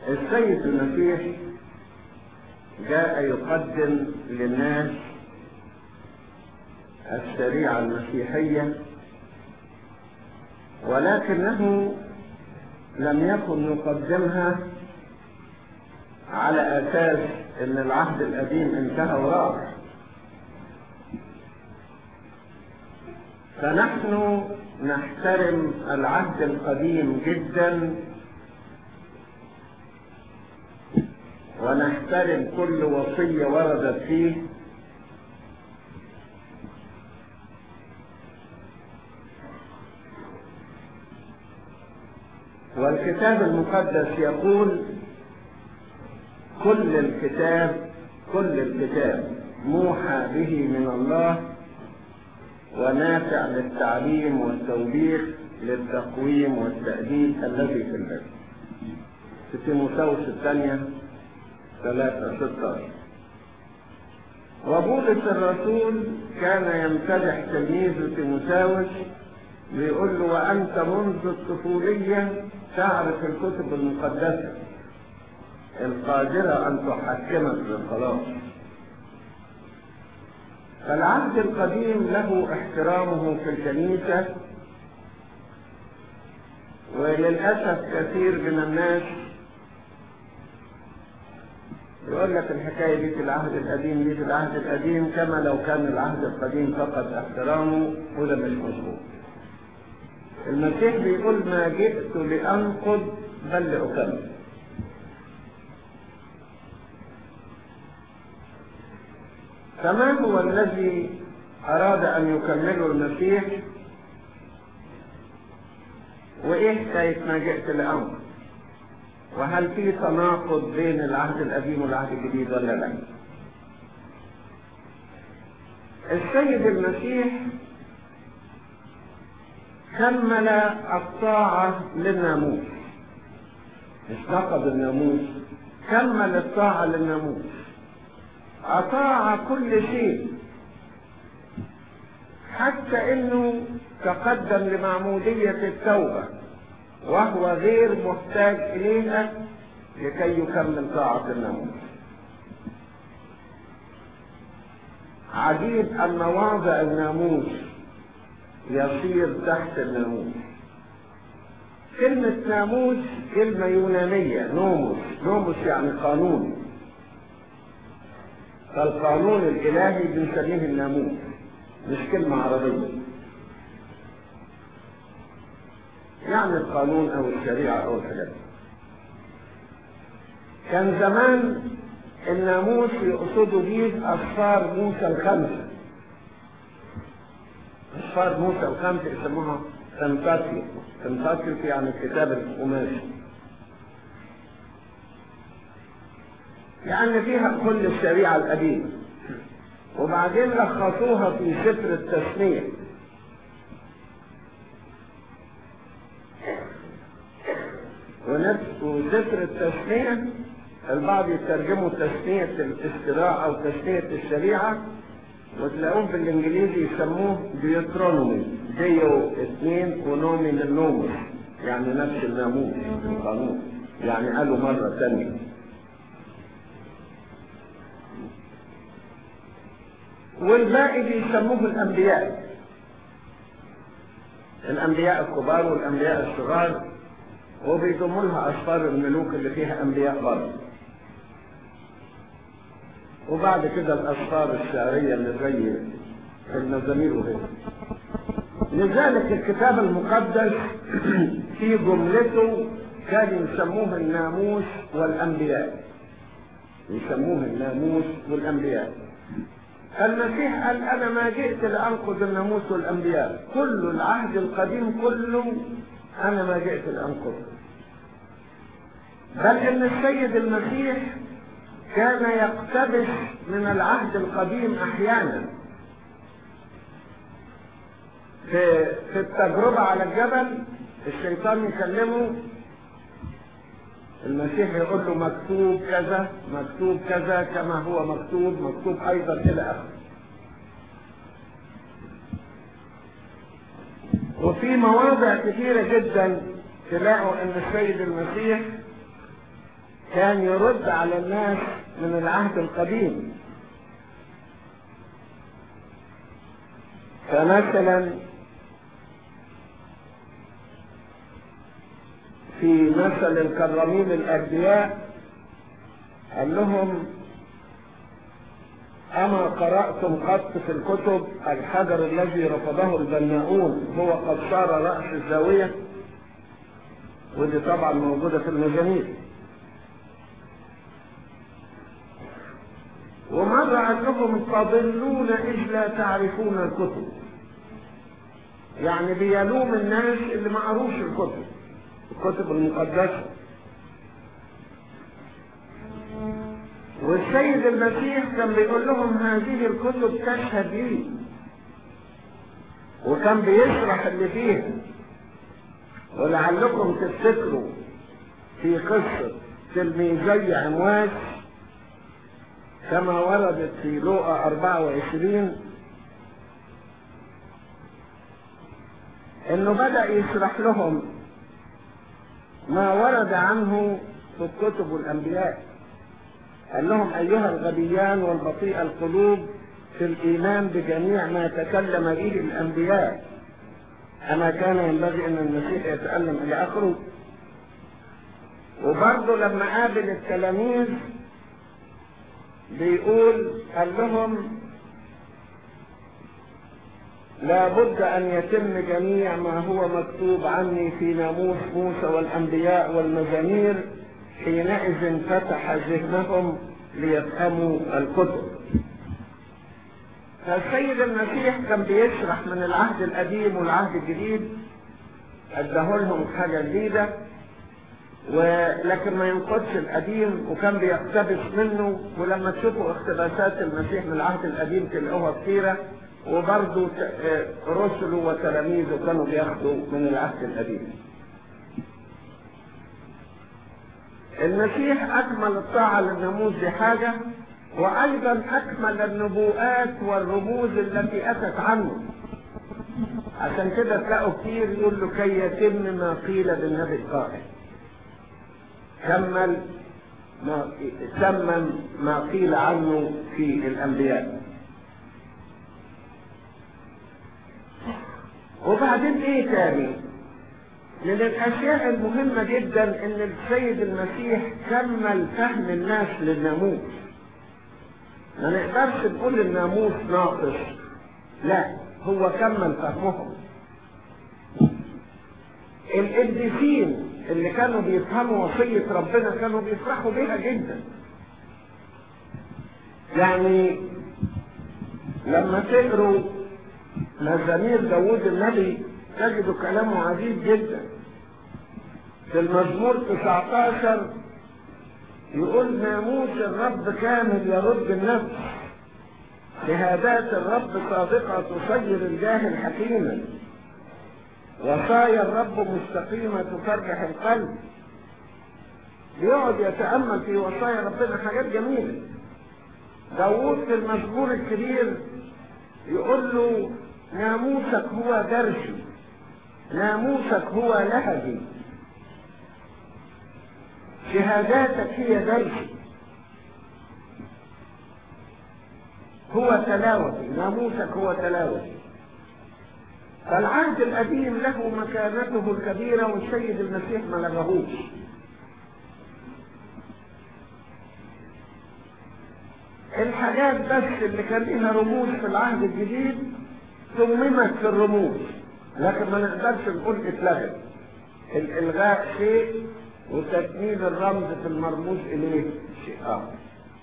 السيد المسيح جاء يقدم للناس الشريعة المسيحية ولكنه لم يكن يقدمها على أساس أن العهد القديم انتهى وراح فنحن نحترم العهد القديم جدا ونحترم كل وصية وردت فيه والكتاب المقدس يقول كل الكتاب كل الكتاب موحى به من الله ونافع للتعليم والتوبيخ للتقويم والتأديب الذي في البر في تيموثاوس الثانية ثلاثة ستة وبولس الرسول كان يمتدح تلميذه تيموثاوس بيقول له وأنت منذ الطفولية تعرف الكتب المقدسة القادرة أن تحكمك للخلاص فالعهد القديم له احترامه في الكنيسة وللأسف كثير من الناس يقول لك الحكاية دي في العهد القديم دي في العهد القديم كما لو كان العهد القديم فقد احترامه وده مش مظبوط المسيح بيقول ما جئت لأنقض بل لأكمل فما هو الذي أراد أن يكمله المسيح وإيه حكاية ما جئت لأنقض وهل في تناقض بين العهد القديم والعهد الجديد ولا لا السيد المسيح كمل الطاعة للناموس مش نقض الناموس كمل الطاعة للناموس أطاع كل شيء حتى انه تقدم لمعمودية التوبة وهو غير محتاج اليها لكي يكمل طاعة الناموس عجيب ان واضع الناموس يصير تحت الناموس كلمة ناموس كلمة يونانية نوموس نوموس يعني قانون فالقانون الإلهي بنسميه الناموس مش كلمة عربية يعني القانون أو الشريعة أو الحاجات دي كان زمان الناموس يقصدوا بيه أسفار موسى الخمسة أسفار موسى الخمسة يسموها تنتاتيوس تنتاتيوس يعني الكتاب القماشي يعني فيها كل الشريعة القديمة وبعدين لخصوها في سفر التسمية ونفس وسفر التسمية البعض يترجموا تسمية الاستراء أو تسمية الشريعة وتلاقوهم في الإنجليزي يسموه ديوترونومي ديو اثنين ونومي للنوموس يعني نفس الناموس القانون يعني قالوا مرة ثانية والباقي بيسموه الأنبياء الأنبياء الكبار والأنبياء الصغار وبيضموا لها أسفار الملوك اللي فيها أنبياء برضه وبعد كده الأسفار الشعرية اللي زي المزامير وغيره لذلك الكتاب المقدس في جملته كانوا يسموه الناموس والأنبياء يسموه الناموس والأنبياء المسيح قال أنا ما جئت لأنقض الناموس والأنبياء كل العهد القديم كله أنا ما جئت لأنقضه بل إن السيد المسيح كان يقتبس من العهد القديم أحيانا في في التجربة على الجبل الشيطان يكلمه المسيح يقول له مكتوب كذا مكتوب كذا كما هو مكتوب مكتوب ايضا الى اخره وفي مواضع كثيرة جدا تلاقوا ان السيد المسيح كان يرد على الناس من العهد القديم فمثلا في مثل الكرامين الأنبياء قال لهم أما قرأتم قط في الكتب الحجر الذي رفضه البناؤون هو قد صار رأس الزاوية ودي طبعا موجودة في المزامير ومرة قال لهم تضلون إذ لا تعرفون الكتب يعني بيلوم الناس اللي ما قروش الكتب الكتب المقدسة والسيد المسيح كان بيقول لهم هذه الكتب تشهد لي وكان بيشرح اللي فيها ولعلكم تفتكروا في قصة تلميذي عمواس كما وردت في لوقا 24 انه بدأ يشرح لهم ما ورد عنه في الكتب والانبياء قال لهم ايها الغبيان والبطيء القلوب في الايمان بجميع ما تكلم به الانبياء اما كان ينبغي ان المسيح يتألم الى اخره وبرضه لما قابل التلاميذ بيقول قال لهم لابد ان يتم جميع ما هو مكتوب عني في ناموس موسى والانبياء والمزامير حينئذ فتح ذهنهم ليفهموا الكتب فالسيد المسيح كان بيشرح من العهد القديم والعهد الجديد اداهولهم حاجه جديده ولكن ما ينقضش القديم وكان بيقتبس منه ولما تشوفوا اقتباسات المسيح من العهد القديم تلاقوها كثيره وبرضه رسله وتلاميذه كانوا بياخدوا من العهد القديم. المسيح اكمل الطاعه للناموس دي حاجه وايضا اكمل النبوءات والرموز التي اتت عنه. عشان كده تلاقوا كتير يقول له كي يتم ما قيل بالنبي القائل. كمل ما تمم ما قيل عنه في الانبياء وبعدين ايه تاني من الاشياء المهمه جدا ان السيد المسيح كمل فهم الناس للناموس ما نقدرش نقول الناموس ناقص لا هو كمل فهمهم القديسين اللي كانوا بيفهموا وصية ربنا كانوا بيفرحوا بيها جدا يعني لما تقروا مزامير داوود النبي تجدوا كلامه عجيب جدا في المزمور 19 يقول ناموس الرب كامل يرد النفس شهادات الرب صادقة تصير الجاهل حكيما وصايا الرب مستقيمة تفرح القلب يقعد يتأمل في وصايا ربنا حاجات جميلة داوود في المزمور الكبير يقول له ناموسك هو درسي ناموسك هو لهجي شهاداتك هي درسي هو تلاوتي ناموسك هو تلاوتي فالعهد القديم له مكانته الكبيرة والسيد المسيح ما لغهوش الحاجات بس اللي كان لها رموز في العهد الجديد تممت في الرموز لكن ما نقدرش نقول اتلغت الالغاء شيء وتكميل الرمز في المرموز اليه شيء اخر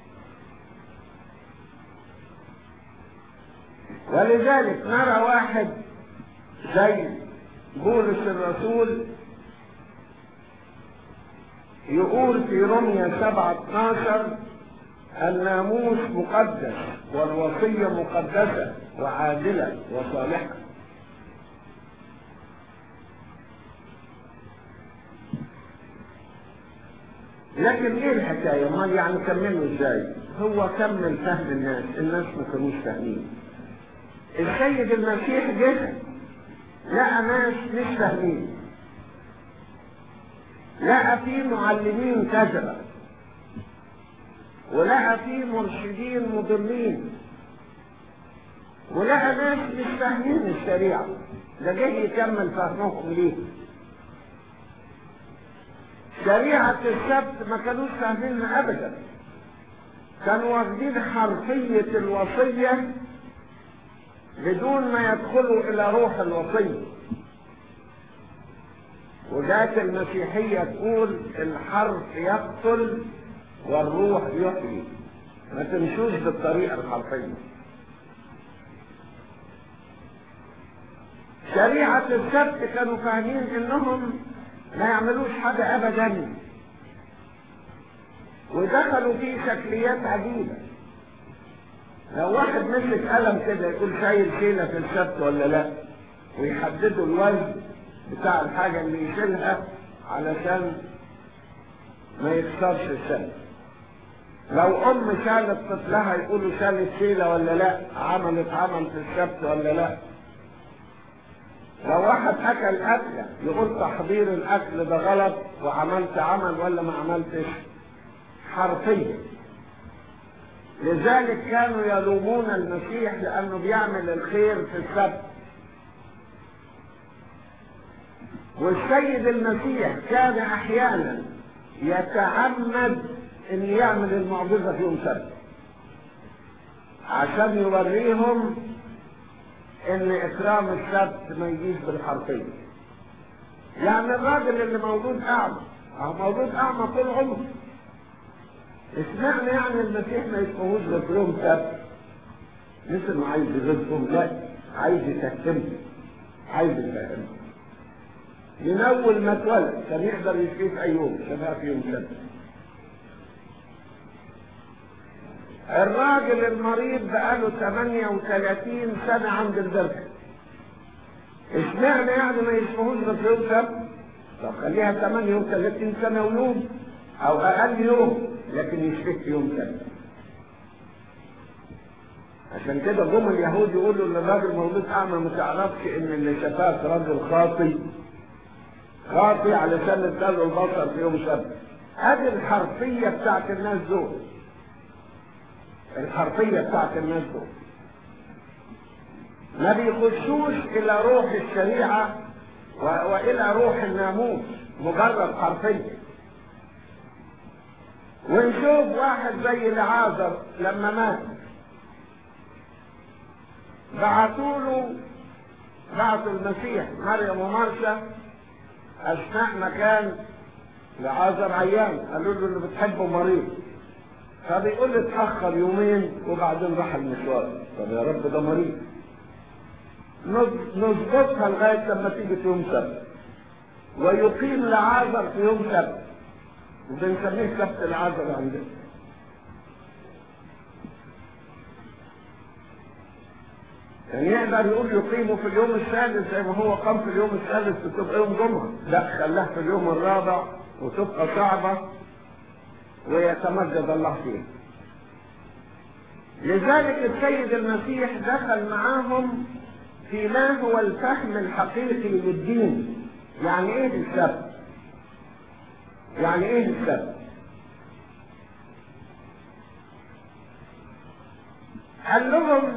ولذلك نرى واحد زي بولس الرسول يقول في رمية سبعة 12 الناموس مقدس والوصية مقدسة وعادلة وصالحة لكن ايه الحكاية؟ امال يعني كملوا ازاي؟ هو كمل فهم الناس، الناس ما كانوش فاهمين. السيد المسيح جه لقى ناس مش فاهمين. لقى في معلمين كذبة ولقى فيه مرشدين مضلين ولقى ناس مش فاهمين الشريعة ده جه يكمل فهمهم ليه شريعة السبت ما كانوش فاهمينها أبدا كانوا واخدين حرفية الوصية بدون ما يدخلوا إلى روح الوصية وذات المسيحية تقول الحرف يقتل والروح يحيي ما تمشوش بالطريقة الحرفية شريعة السبت كانوا فاهمين انهم ما يعملوش حاجة ابدا ودخلوا في شكليات عجيبة لو واحد مسك قلم كده يقول شايل شيلة في السبت ولا لا ويحددوا الوزن بتاع الحاجة اللي يشيلها علشان ما يكسرش السبت لو ام شالت طفلها يقولوا شالت شيلة ولا لا عملت عمل في السبت ولا لا لو واحد اكل اكلة يقول تحضير الاكل ده غلط وعملت عمل ولا ما عملتش حرفيا لذلك كانوا يلومون المسيح لانه بيعمل الخير في السبت والسيد المسيح كان احيانا يتعمد ان يعمل المعجزه في يوم سبت عشان يوريهم ان اكرام السبت ما يجيش بالحرفيه يعني الراجل اللي مولود اعمى او مولود اعمى طول عمره اشمعنى يعني المسيح ما يسمعوش غير في يوم سبت مثل ما عايز يغيظهم لا عايز يفهمهم عايز يفهمهم من اول ما اتولد كان يقدر يشفيه في اي يوم شفاه في يوم سبت الراجل المريض بقاله 38 سنة عند البركة اشمعنى يعني ما يشفهوش غير في يوم سبت؟ طب خليها 38 سنة ويوم أو أقل يوم لكن يشفيه في يوم سبت. عشان كده جم اليهود يقولوا للراجل مولود أعمى ما تعرفش إن اللي شفاك راجل خاطي خاطي علشان اداله البصر في يوم سبت. هذه الحرفية بتاعت الناس دول. الحرفية بتاعت الناس دول ما بيخشوش إلى روح الشريعة و... وإلى روح الناموس مجرد حرفية ونشوف واحد زي العازر لما مات بعثوا له بعثوا المسيح مريم ومرسى أثناء ما كان لعازر عيان قالوا له اللي بتحبه مريض فبيقول لي اتأخر يومين وبعدين راح المشوار طب يا رب ده مريض نظبطها لغاية لما تيجي في يوم سبت ويقيم لعازر في يوم سبت وبنسميه سبت العازر عندنا يعني يقدر يقول يقيمه في اليوم الثالث زي ما هو قام في اليوم الثالث وتبقى يوم جمعة لا خلاه في اليوم الرابع وتبقى صعبة ويتمجد الله فيه لذلك السيد المسيح دخل معاهم في ما هو الفهم الحقيقي للدين يعني ايه السبت يعني ايه السبت قال لهم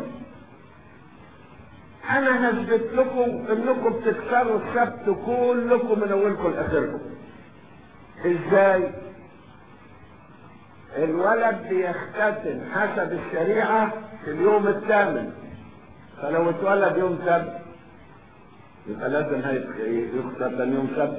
انا هثبت لكم انكم بتكسروا السبت كلكم من اولكم لاخركم ازاي الولد بيختتن حسب الشريعة في اليوم الثامن فلو اتولد يوم سبت يبقى لازم يختتن يوم سبت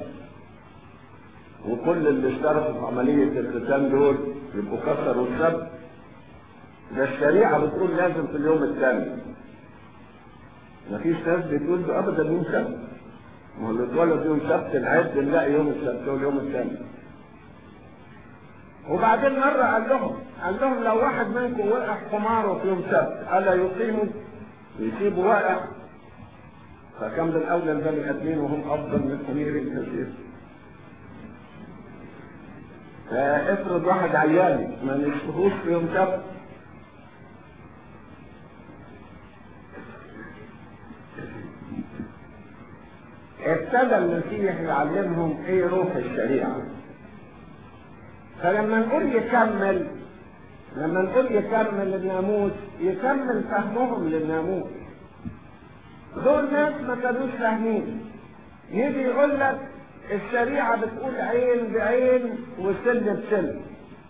وكل اللي اشتركوا في عملية الختان دول يبقوا كسروا السبت ده الشريعة بتقول لازم في اليوم الثامن مفيش ناس بتقول ابدا يوم سبت ما هو اللي اتولد يوم سبت نعد نلاقي يوم السبت هو اليوم الثامن وبعدين مرة قال لهم قال لهم لو واحد منكم وقع حماره في يوم سبت ألا يقيموا ويسيبوا واقع فكم بالأولى البني آدمين وهم أفضل من حمير كثير فافرض واحد عيان ما نشتهوش في يوم سبت ابتدى المسيح يعلمهم ايه روح الشريعه فلما نقول يكمل لما نقول يكمل الناموس يكمل فهمهم للناموس دول ناس ما كانوش فاهمين يجي يقول لك الشريعة بتقول عين بعين وسن بسن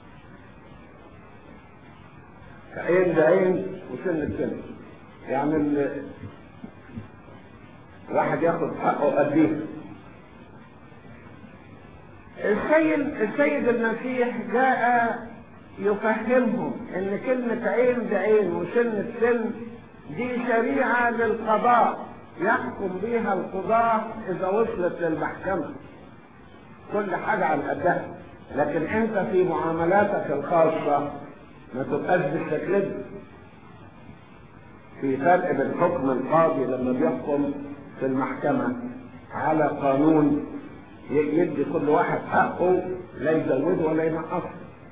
عين بعين وسن بسن يعني ال- واحد ياخد حقه قديه السيد السيد المسيح جاء يفهمهم ان كلمة عين بعين وسن بسن دي شريعة للقضاء يحكم بها القضاة اذا وصلت للمحكمة كل حاجة على قدها لكن انت في معاملاتك الخاصة ما تبقاش بالشكل ده في فرق بين حكم القاضي لما بيحكم في المحكمة على قانون ي- يدي كل واحد حقه لا يزوده ولا ينقصه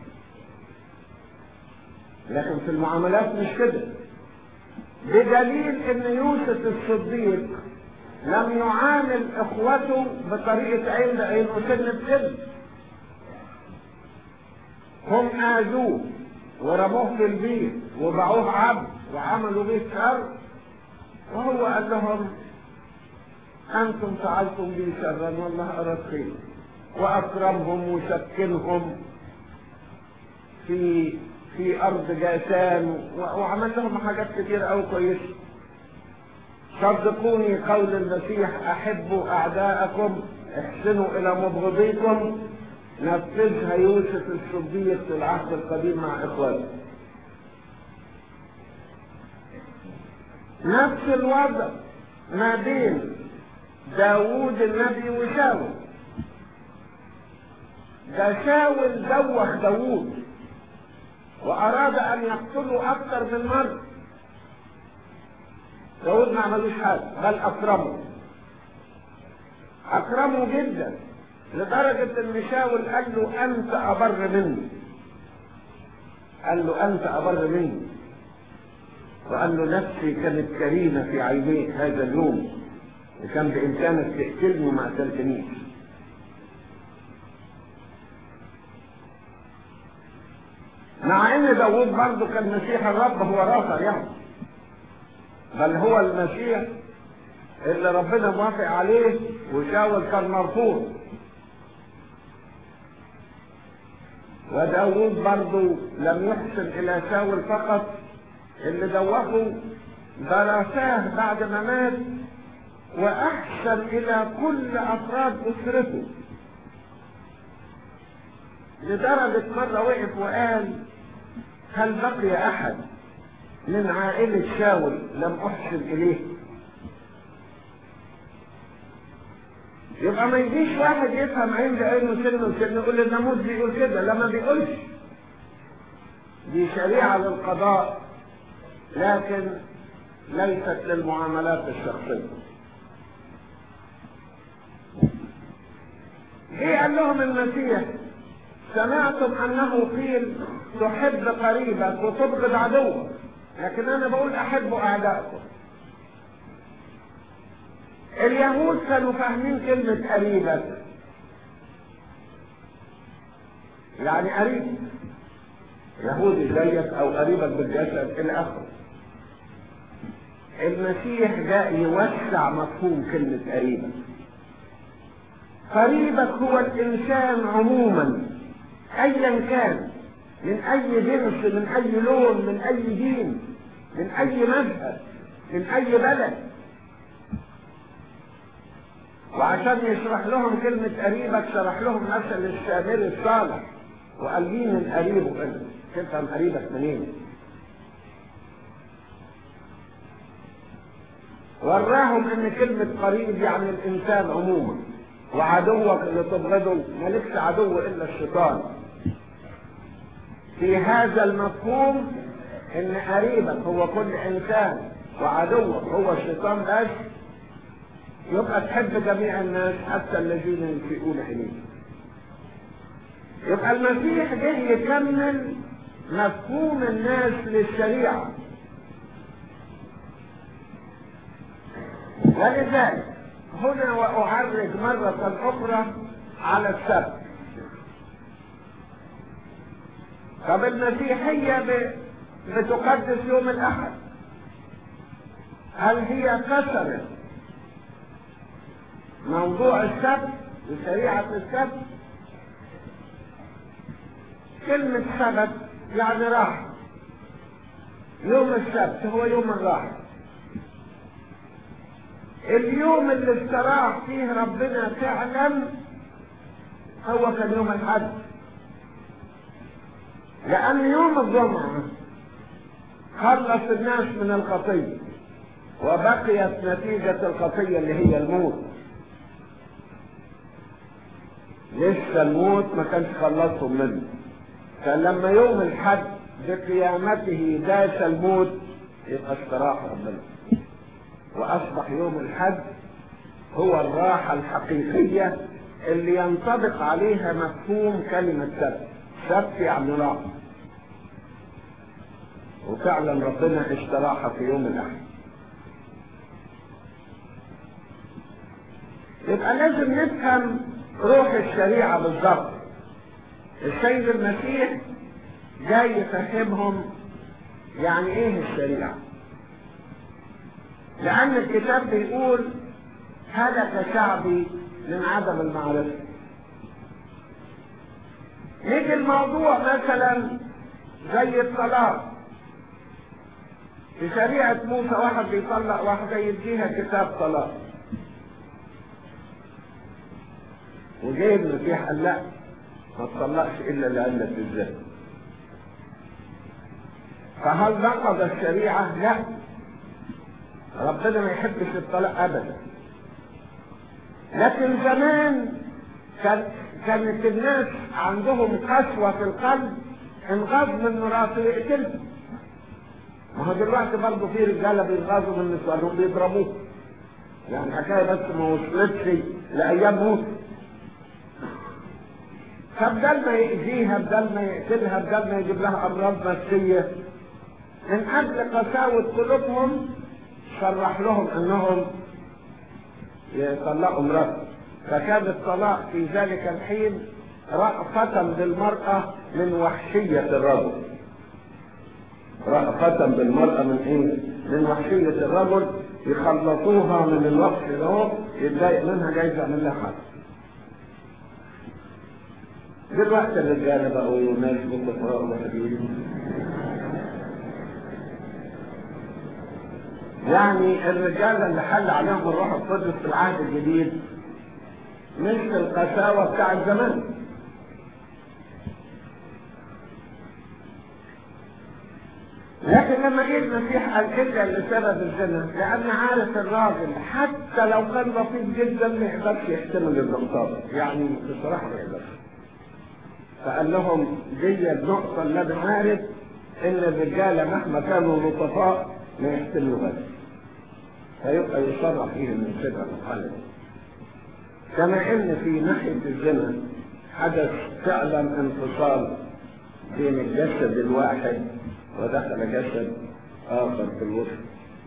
لكن في المعاملات مش كده بدليل ان يوسف الصديق لم يعامل اخوته بطريقة عين بعين وسن بسن هم اذوه ورموه في البيت وباعوه عبد وعملوا به شر وهو قال لهم انتم فعلتم بي شرا والله اراد خير واكرمهم وسكنهم في في ارض جاسان و- وعمل لهم حاجات كتير قوي كويسه صدقوني قول المسيح احبوا اعداءكم احسنوا الى مبغضيكم نفذها يوسف الصديق في العهد القديم مع اخوانه نفس الوضع ما بين داوود النبي وشاول ده شاول دوخ داوود واراد ان يقتله اكثر من مره داود ما عملوش حاجه بل اكرمه اكرمه جدا لدرجة ان شاول قال له انت ابر مني قال له انت ابر مني وقال له نفسي كانت كريمة في عينيك هذا اليوم وكان بامكانك تقتلني وما قتلتنيش مع ان داوود برضه كان مسيح الرب هو الاخر يعني بل هو المسيح اللي ربنا موافق عليه وشاول كان مرفوض وداود برضو لم يحسن الى شاول فقط اللي دوخه درساه بعد ما مات واحسن الى كل افراد اسرته لدرجة مرة وقف وقال هل بقي احد من عائلة شاول لم احسن اليه يبقى ما يجيش واحد يفهم عين بعين وسن وسن يقول الناموس بيقول كده لا ما بيقولش دي شريعة للقضاء لكن ليست للمعاملات الشخصية ايه قال لهم المسيح سمعتم انه قيل تحب قريبك وتبغض عدوك لكن انا بقول احب اعدائكم اليهود كانوا فاهمين كلمة قريبك يعني قريب يهودي زيك او قريبك بالجسد الى اخره المسيح جاء يوسع مفهوم كلمة قريبك قريبك هو الانسان عموما ايا كان من اي جنس من اي لون من اي دين من اي مذهب من اي بلد وعشان يشرح لهم كلمة قريبك شرح لهم مثل السامري الصالح وقال مين من قريبه انت تفهم قريبك منين وراهم ان كلمة قريب يعني الانسان عموما وعدوك اللي تبغضه مالكش عدو الا الشيطان في هذا المفهوم ان قريبك هو كل انسان وعدوك هو الشيطان بس يبقى تحب جميع الناس حتى الذين يسيئون اليك يبقى المسيح جه يكمل مفهوم الناس للشريعه ولذلك هنا واعرج مره اخرى على السبت طب المسيحية ب... بتقدس يوم الأحد هل هي كسرت موضوع السبت وشريعة السبت كلمة سبت يعني راحة يوم السبت هو يوم الراحة اليوم اللي استراح فيه ربنا فعلا هو كان يوم الحد لأن يوم الجمعة خلص الناس من الخطية وبقيت نتيجة الخطية اللي هي الموت لسه الموت ما كانش خلصهم منه فلما يوم الحد بقيامته داس الموت يبقى استراح ربنا واصبح يوم الحد هو الراحة الحقيقية اللي ينطبق عليها مفهوم كلمة سبت سبت يعني راحة وفعلا ربنا استراح في يوم الاحد يبقى لازم نفهم روح الشريعة بالظبط السيد المسيح جاي يفهمهم يعني ايه الشريعة لأن الكتاب بيقول هلك شعبي من عدم المعرفة نيجي الموضوع مثلا زي الطلاق في شريعة موسى واحد بيطلق واحدة يديها كتاب طلاق وجاي المسيح قال لا ما تطلقش الا لعلة الزنا فهل نقض الشريعة؟ لا ربنا ما يحبش الطلاق ابدا لكن زمان كان كانت الناس عندهم قسوة في القلب انغاظ من مراته يقتلها ما هو دلوقتي برضه في رجاله بينغاظوا من نسوانهم بيضربوه يعني الحكايه بس ما وصلتش لايام موسى فبدل ما يأذيها بدل ما يقتلها بدل ما يجيب لها أمراض نفسية من أجل قساوة قلوبهم شرح لهم أنهم يطلقوا امرأة فكان الطلاق في ذلك الحين رأفة بالمرأة من وحشية الرجل رأفة بالمرأة من ايه؟ من وحشية الرجل يخلصوها من الوحش ده يتضايق منها جايز يعمل لها حاجة دلوقتي الرجالة بقوا ناس بكفراء وحبيبين يعني الرجالة اللي حل عليهم الروح القدس في العهد الجديد مش القساوة بتاع زمان لكن لما جه المسيح قال الا لسبب الزنا لان عارف الراجل حتى لو كان لطيف جدا ما يقدرش يحتمل الضغطات يعني بصراحه ما يقدرش فقال لهم دي النقطه اللي انا عارف ان الرجاله مهما كانوا لطفاء ما يحتملوا بس فيبقى يصرح فيهم من كده الحاله كما ان في ناحيه الزنا حدث فعلا انفصال بين الجسد الواحد ودخل جسد آخر في الوسط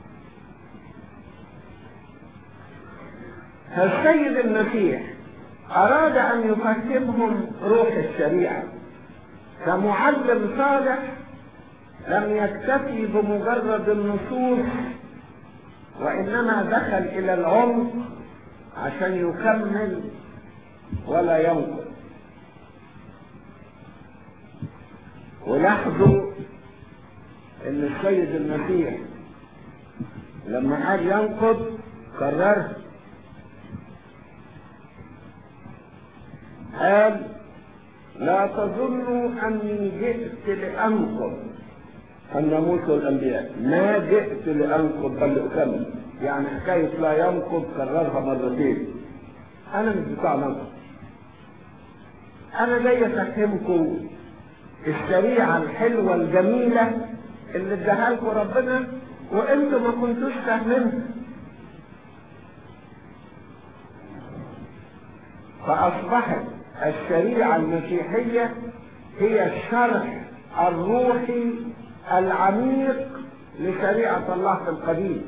فالسيد المسيح أراد أن يفهمهم روح الشريعة كمعلم صالح لم يكتفي بمجرد النصوص وإنما دخل إلى العمق عشان يكمل ولا ينقض ولاحظوا ان السيد المسيح لما قال ينقض كررها قال لا تظنوا اني جئت لانقض الناموس والانبياء ما جئت لانقض بل لاكمل يعني حكايه لا ينقض كررها مرتين انا مش بتاع نقض انا جاي افهمكم الشريعه الحلوه الجميله اللي اداها لكم ربنا وانتم ما كنتوش فاهمينها فاصبحت الشريعه المسيحيه هي الشرح الروحي العميق لشريعه الله في القديم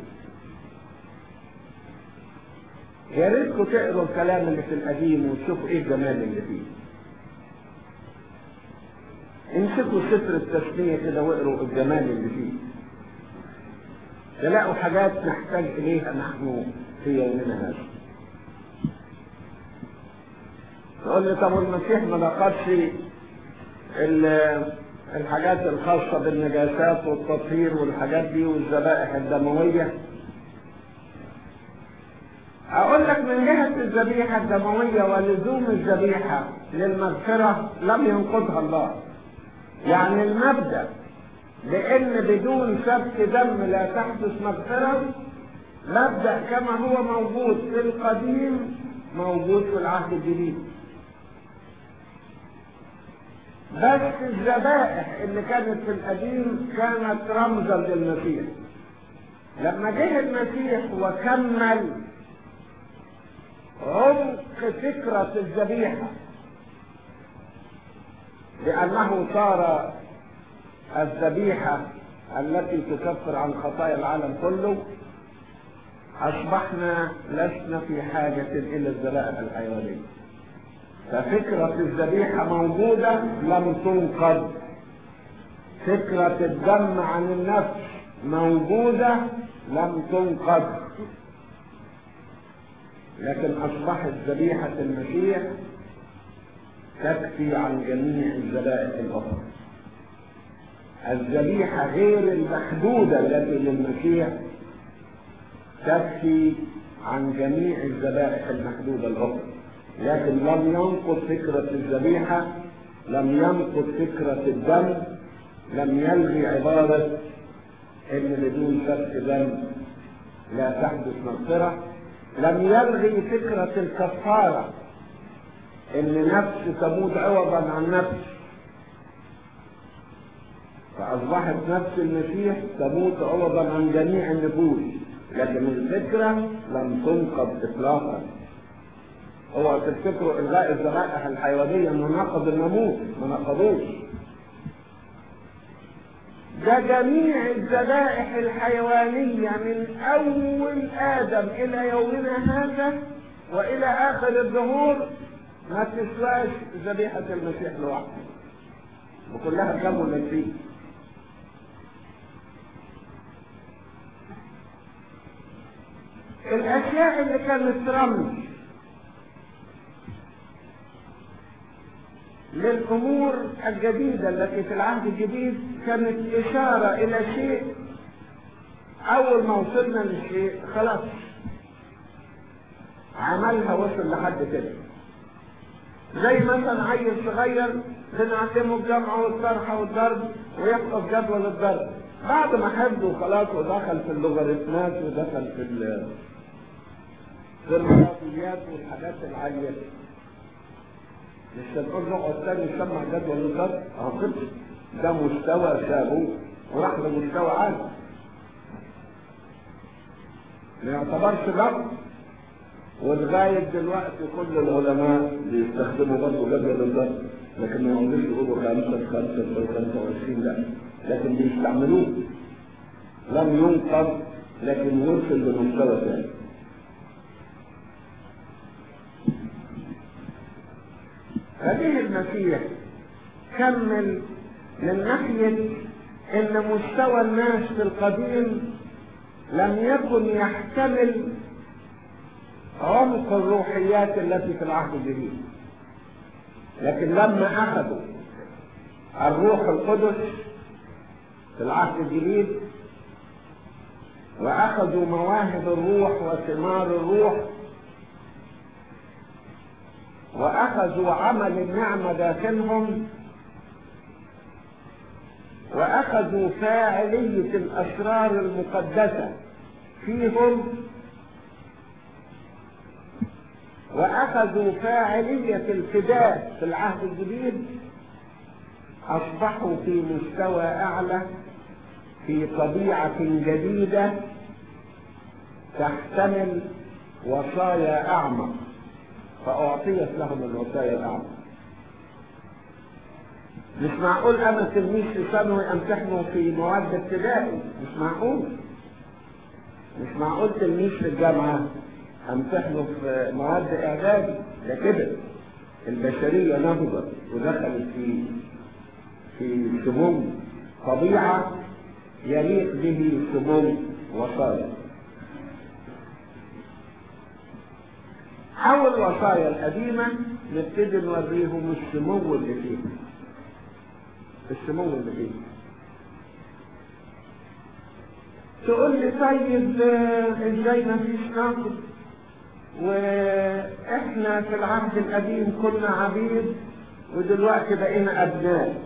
يا ريتكم تقروا الكلام اللي في القديم وتشوفوا ايه الجمال اللي فيه امسكوا سفر التسمية كده واقروا الجمال اللي فيه تلاقوا حاجات نحتاج إليها نحن في يومنا هذا تقول لي طب المسيح ما ناقشش الحاجات الخاصة بالنجاسات والتطهير والحاجات دي والذبائح الدموية أقول لك من جهة الذبيحة الدموية ولزوم الذبيحة للمغفرة لم ينقضها الله يعني المبدأ لأن بدون سفك دم لا تحدث مغفرة مبدأ كما هو موجود في القديم موجود في العهد الجديد بس الذبائح اللي كانت في القديم كانت رمزا للمسيح لما جه المسيح وكمل عمق فكرة الذبيحة لأنه صار الذبيحة التي تكفر عن خطايا العالم كله أصبحنا لسنا في حاجة إلى الذبائح الحيوانية ففكرة الذبيحة موجودة لم تنقض فكرة الدم عن النفس موجودة لم تنقض لكن أصبحت ذبيحة المسيح تكفي عن جميع الذبائح الأخرى الذبيحة غير المحدودة التي للمسيح تكفي عن جميع الذبائح المحدودة الأخرى لكن لم ينقض فكرة الذبيحة لم ينقض فكرة الدم لم يلغي عبارة ان بدون سفك دم لا تحدث مغفرة لم يلغي فكرة الكفارة ان نفس تموت عوضا عن نفس فاصبحت نفس المسيح تموت عوضا عن جميع النفوس لكن الفكرة لم تنقض اطلاقا هو تفتكروا الغاء الذبائح الحيوانية انه نقض الناموس ما نقضوش ده جميع الذبائح الحيوانية من أول آدم إلى يومنا هذا وإلى آخر الظهور ما تسواش ذبيحة المسيح لوحده وكلها كملت فيه الأشياء اللي كانت رمز للأمور الجديدة التي في العهد الجديد كانت إشارة إلى شيء أول ما وصلنا للشيء خلاص عملها وصل لحد كده زي مثلا عيل صغير بنعلمه الجمع والطرح والضرب ويحفظ جدول الضرب بعد ما حفظه خلاص ودخل في اللوغاريتمات ودخل في ال في الرياضيات والحاجات العالية مش هنقول نقعد تاني نسمع جدول الضرب اهو خلص ده مستوى سابه وراح لمستوى عالي ما يعتبرش ضرب ولغاية دلوقتي كل العلماء بيستخدموا برضه جدول الضرب لكن ما يقعدوش يقولوا خمسة خمسة خمسة وعشرين لا لكن بيستعملوه لم ينقض لكن وصل لمستوى ثاني فجه المسيح كمل من ناحية ان مستوى الناس في القديم لم يكن يحتمل عمق الروحيات التي في العهد الجديد لكن لما اخذوا الروح القدس في العهد الجديد واخذوا مواهب الروح وثمار الروح واخذوا عمل النعمه داخلهم واخذوا فاعليه الاسرار المقدسه فيهم واخذوا فاعليه الفداء في العهد الجديد اصبحوا في مستوى اعلى في طبيعه جديده تحتمل وصايا اعمق فاعطيت لهم الوصايا الاعمق مش معقول انا تلميذ في ثانوي امتحنه في مواد ابتدائي مش معقول مش معقول تلميذ في الجامعه امتحنه في مواد اعدادي ده كده البشريه نهضت ودخلت في في سمو طبيعة يليق به سمو وصايا أو الوصايا القديمة نبتدي نوريهم السمو اللي فيه السمو اللي فيه تقول لي طيب ازاي ما فيش ناقض واحنا في العهد القديم كنا عبيد ودلوقتي بقينا ابناء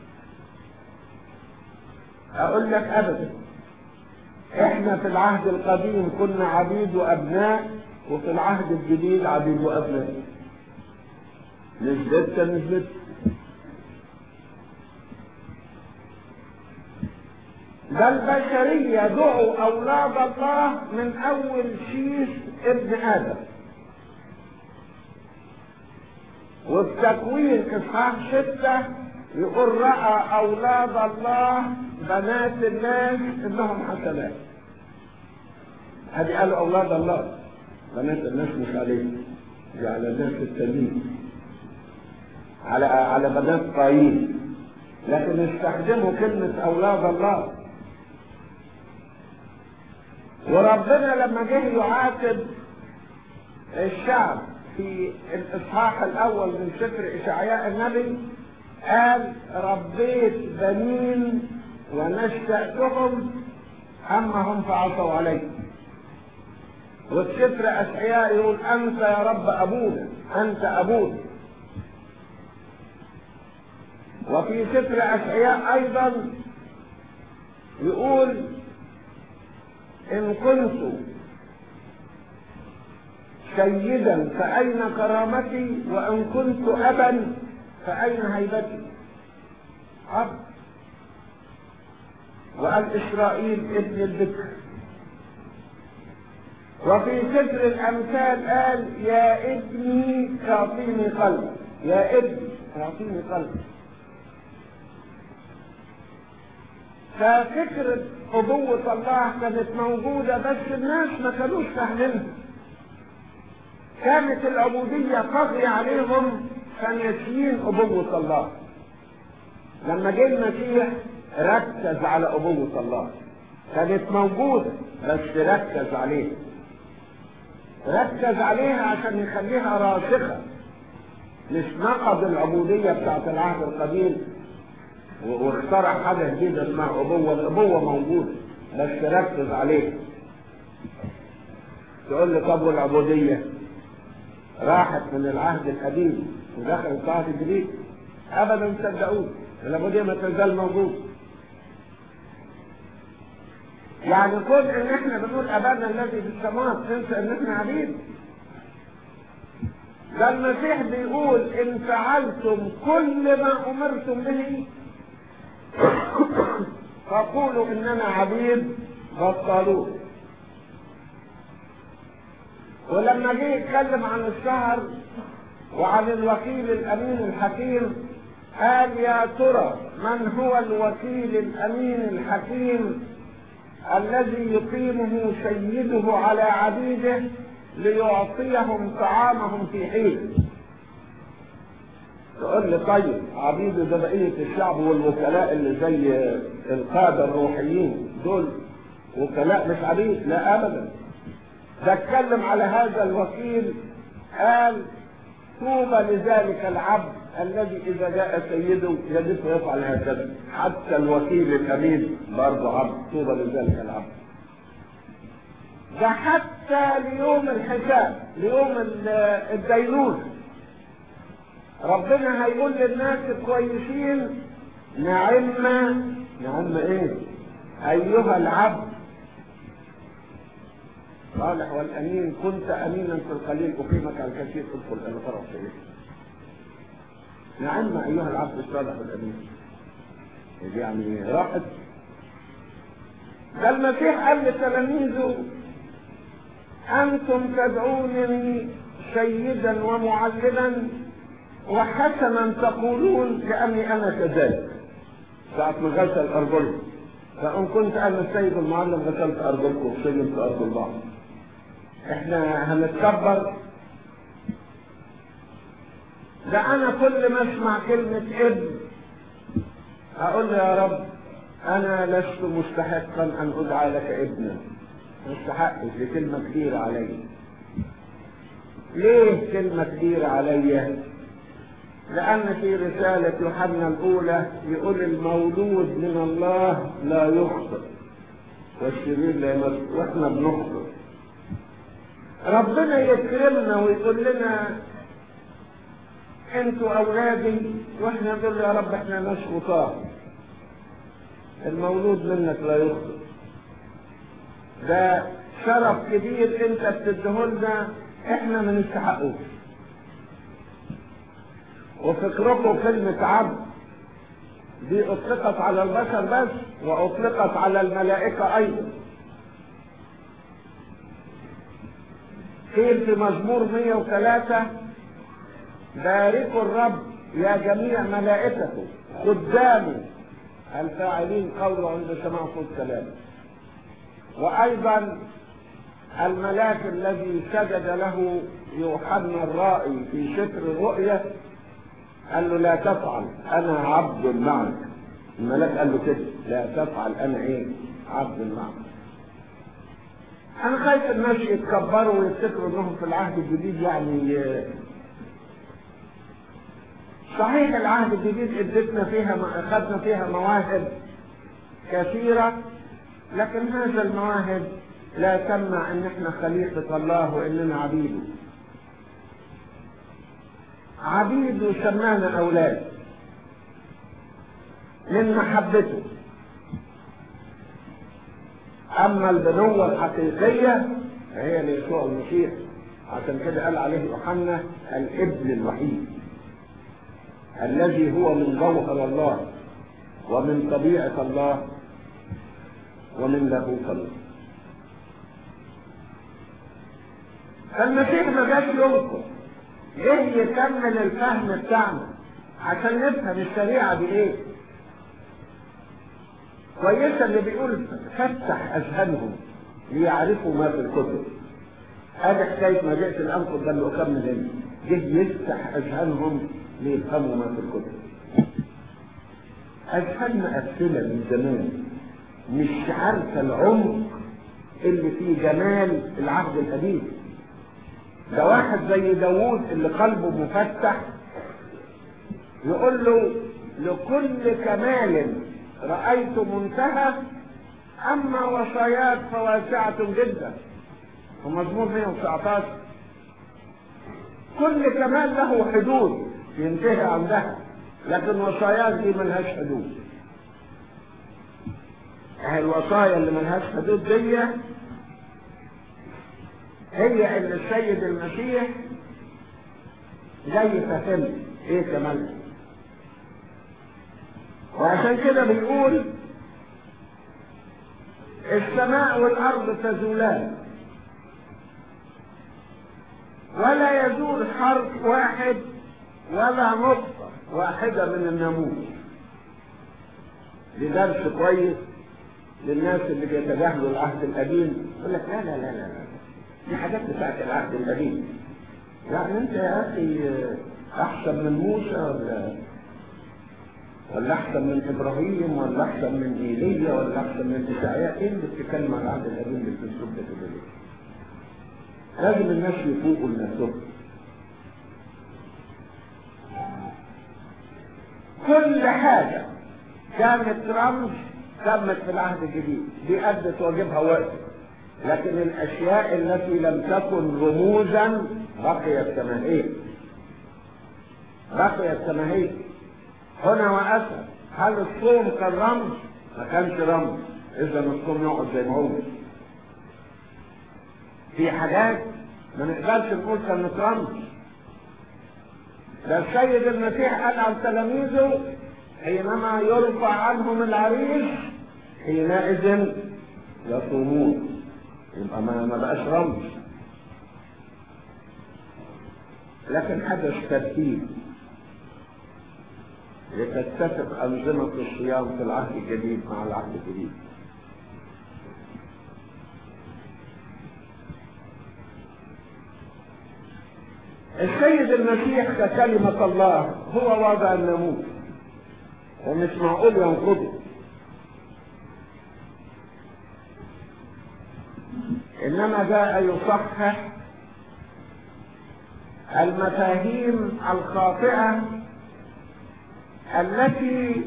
اقول لك ابدا احنا في العهد القديم كنا عبيد وابناء وفي العهد الجديد عبيد وابناء نزلت نزلت ده البشرية دعوا أولاد الله من أول شيش ابن آدم وفي تكوين إصحاح ستة يقول رأى أولاد الله بنات الناس إنهم حسنات هذه قالوا أولاد الله بنات الناس مش عليهم دي على الناس التانيين على على بنات قايين لكن استخدموا كلمة أولاد الله وربنا لما جه يعاتب الشعب في الإصحاح الأول من سفر إشعياء النبي قال ربيت بنين ونشأتهم أما هم فعصوا علي وفي سفر أشعياء يقول أنت يا رب أبونا أنت أبونا وفي سفر أشعياء أيضا يقول إن كنت سيدا فأين كرامتي وإن كنت أبا فأين هيبتي أب وقال إسرائيل ابن الذكر وفي سفر الأمثال قال يا ابني تعطيني قلب يا ابني تعطيني قلب ففكرة أبوة الله كانت موجودة بس الناس ما كانوش فاهمينها كانت العبودية طاغية عليهم فناسيين أبوة الله لما جه المسيح ركز على أبوة الله كانت موجودة بس ركز عليها ركز عليها عشان يخليها راسخة مش نقض العبودية بتاعت العهد القديم واخترع حاجة جديدة اسمها أبوة الأبوة موجودة بس ركز عليها تقول لي طب والعبودية راحت من العهد القديم ودخلت العهد الجديد أبدا صدقوني العبودية ما تزال موجودة يعني كون ان احنا بنقول ابانا الذي في السماوات تنسى ان احنا عبيد ده المسيح بيقول ان فعلتم كل ما امرتم به فقولوا اننا عبيد بطلوه ولما جه يتكلم عن الشهر وعن الوكيل الامين الحكيم قال يا ترى من هو الوكيل الامين الحكيم الذي يقيمه سيده على عبيده ليعطيهم طعامهم في حين تقول لي طيب عبيده ده بقية الشعب والوكلاء اللي زي القادة الروحيين دول وكلاء مش عبيد لا ابدا ده اتكلم على هذا الوكيل قال طوبى لذلك العبد الذي اذا جاء سيده يجب يفعل هكذا حتى الوكيل الامين برضه عبد طوبى لذلك العبد ده حتى ليوم الحساب ليوم الدينونة ربنا هيقول للناس الكويسين نعم نعم ايه ايها العبد صالح والامين كنت امينا في القليل اقيمك على الكثير ادخل الى طرف ايه نعم ايها العبد الصالح والامين يعني راحت ده المسيح قال لتلاميذه انتم تدعونني سيدا ومعلما وحسنا تقولون لاني انا كذلك ساعة ما غسل ارجلكم فان كنت انا السيد المعلم غسلت ارجلكم وسلمت ارجل بعض احنا هنتكبر ده انا كل ما اسمع كلمة ابن اقول له يا رب انا لست مستحقا ان ادعى لك ابنا ما استحقش دي كلمه كبيره عليا ليه كلمه كبيره عليا لان في رساله يوحنا الاولى يقول المولود من الله لا يخطئ والشرير لا يمس واحنا بنخطئ ربنا يكرمنا ويقول لنا انتوا اولادي واحنا نقول يا رب احنا ناس خطاه المولود منك لا يخطئ ده شرف كبير انت بتديهولنا احنا ما نستحقوش وفكركم كلمة عبد دي اطلقت على البشر بس واطلقت على الملائكة ايضا قيل في مزمور 103 باركوا الرب يا جميع ملائكته خدامه الفاعلين قوله عند سماع صوت كلامه وايضا الملاك الذي سجد له يوحنا الرائي في ستر الرؤيا قال له لا تفعل انا عبد معك الملاك قال له كده لا تفعل انا ايه عبد معك انا خايف الناس يتكبروا ويفتكروا انهم في العهد الجديد يعني صحيح العهد الجديد ادتنا فيها اخذنا فيها مواهب كثيرة لكن هذا المواهب لا تمنع ان احنا خليقة الله واننا عبيده عبيد وسمانا اولاد من محبته اما البنوة الحقيقية فهي ليسوع المسيح عشان كده قال عليه يوحنا الابن الوحيد الذي هو من جوهر الله ومن طبيعة الله ومن لاهوت الله فالمسيح ما جاش ينكر جه يكمل الفهم بتاعنا عشان نفهم الشريعة دي ايه كويسة اللي بيقول فتح أذهانهم ليعرفوا ما في الكتب هذا حكاية ما جئت الأنقذ ده اللي أكمل هنا جه يفتح أذهانهم ليفهموا ما في الكتب أذهاننا مقفلة من زمان مش عارفة العمق اللي في جمال العهد القديم ده واحد زي داوود اللي قلبه مفتح يقول له لكل كمال رأيت منتهى أما وصاياك فواسعة جدا ومزمور 119 كل كمال له حدود ينتهي عندها لكن وصاياك دي ملهاش حدود يعني الوصايا اللي ملهاش حدود دي هي اللي السيد المسيح جاي فهمنا ايه كمالها وعشان كده بيقول السماء والارض تزولان ولا يزول حرف واحد ولا نقطة واحدة من الناموس لدرس كويس للناس اللي بيتجاهلوا العهد القديم يقول لك لا لا لا لا لا دي حاجات بتاعت العهد القديم يعني انت يا اخي احسن من موسى ولا ولا احسن من ابراهيم ولا احسن من ايليا ولا احسن من اشعياء ايه اللي بتتكلم عن العهد القديم بالاسلوب ده كده ليه؟ لازم الناس يفوقوا لنفسهم كل حاجة كانت رمز تمت في العهد الجديد دي أدت واجبها وقت لكن الأشياء التي لم تكن رموزا بقيت كما هي بقيت كما هي هنا وأسف هل الصوم كان رمز؟ ما كانش رمز إذا الصوم يقعد زي ما هو في حاجات ما نقدرش نقول كانت رمز ده السيد المسيح قال عن تلاميذه حينما يرفع عنهم العريس حينئذ يصومون يبقى ما ما بقاش رمز لكن حدث ترتيب لتتفق أنظمة الصيام في العهد الجديد مع العهد الجديد السيد المسيح ككلمة الله هو وضع الناموس ومش معقول ينقضوا انما جاء يصحح المفاهيم الخاطئه التي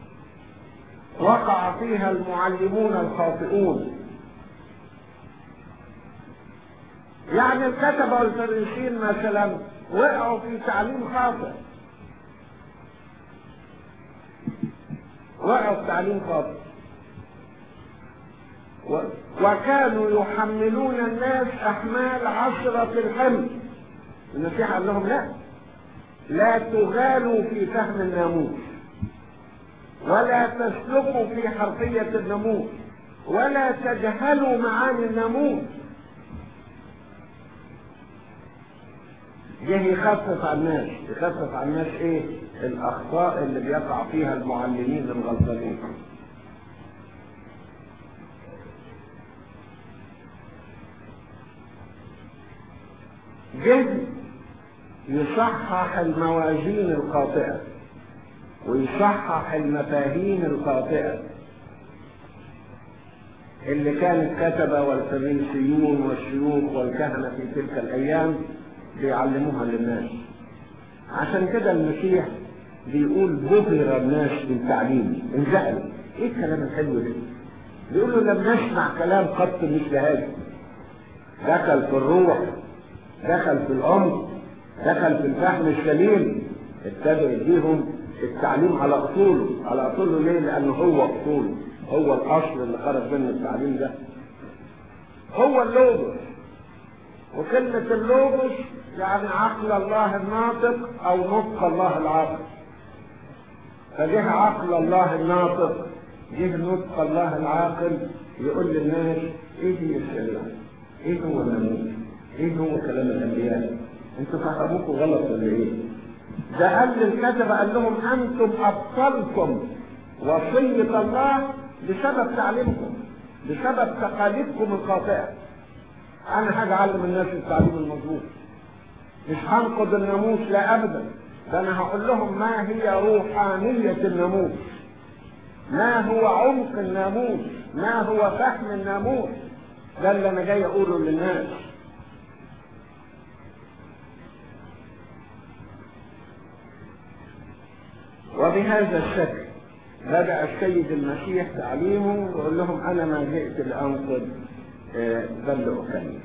وقع فيها المعلمون الخاطئون يعني الكتبة والفريسين مثلا وقعوا في تعليم خاطئ وقعوا في تعليم خاطئ و... وكانوا يحملون الناس احمال عشرة الحمل المسيح قال لهم لا لا تغالوا في فهم الناموس ولا تسلكوا في حرفية الناموس ولا تجهلوا معاني الناموس جه يخفف على الناس يخفف على الناس ايه الاخطاء اللي بيقع فيها المعلمين الغلطانين جه يصحح الموازين الخاطئة ويصحح المفاهيم الخاطئة اللي كان الكتبة والفريسيون والشيوخ والكهنة في تلك الأيام بيعلموها للناس عشان كده المسيح بيقول بهر الناس بالتعليم انزعلوا ايه الكلام الحلو ده بيقولوا لم نسمع كلام قط مثل هذا دخل في الروح دخل في العمق دخل في الفهم السليم ابتدى يديهم التعليم على اصوله على اصوله ليه لانه هو اصوله هو الاصل اللي خرج منه التعليم ده هو اللوجوس وكلمة اللوجوس يعني عقل الله الناطق او نطق الله العاقل فجه عقل الله الناطق جه نطق الله العاقل يقول للناس ايه هي الشريعة ايه هو الناموس ايه هو كلام الانبياء انتوا فهموكوا غلط ولا ايه ده قال للكتبة قال لهم انتم ابطلتم وصية الله بسبب تعليمكم بسبب تقاليدكم الخاطئة انا حاجة اعلم الناس التعليم المظبوط مش هنقض الناموس لا ابدا ده انا هقول لهم ما هي روحانية الناموس ما هو عمق الناموس ما هو فهم الناموس ده اللي انا جاي اقوله للناس وبهذا الشكل بدأ السيد المسيح تعليمه ويقول لهم أنا ما جئت لأنقذ بل أكلم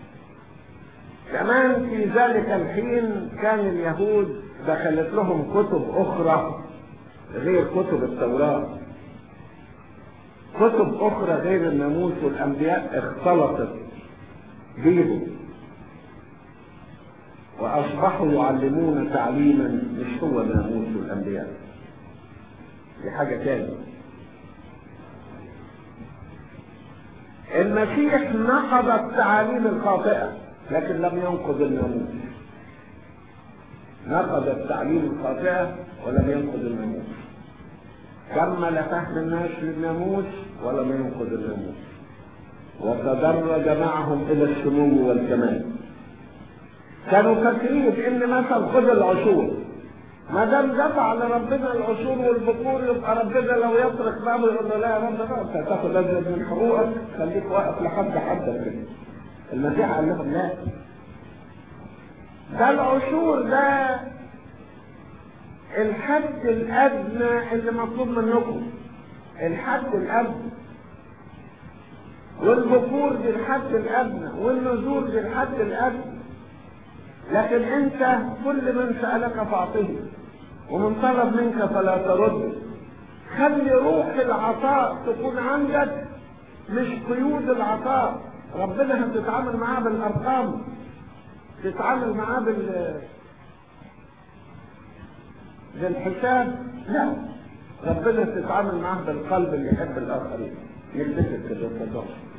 كمان في ذلك الحين كان اليهود دخلت لهم كتب أخرى غير كتب التوراة كتب أخرى غير الناموس والأنبياء اختلطت بيهم وأصبحوا يعلمون تعليما مش هو الناموس والأنبياء دي حاجة تانية المسيح نقض التعاليم الخاطئة لكن لم ينقض الناموس نقض التعليم الخاطئة ولم ينقض الناموس كمل فهم الناس للناموس ولم ينقض الناموس وتدرج معهم الى السمو والكمال كانوا فاكرين ان مثلا خذ العشور ما دام دفع لربنا العشور والبكور يبقى ربنا لو يترك بابه يقول له لا يا رب بقى انت هتاخد ازيد من حقوقك خليك واقف لحد حدك كده المسيح قال لهم لا ده العشور ده الحد الادنى اللي مطلوب منكم الحد الادنى والبكور دي الحد الادنى والنذور دي الحد الادنى لكن انت كل من سالك فاعطه ومن طلب منك فلا ترد خلي روح العطاء تكون عندك مش قيود العطاء ربنا هتتعامل معاه بالارقام تتعامل معاه بال بالحساب لا ربنا تتعامل معاه بالقلب اللي يحب الاخرين يلبسك كده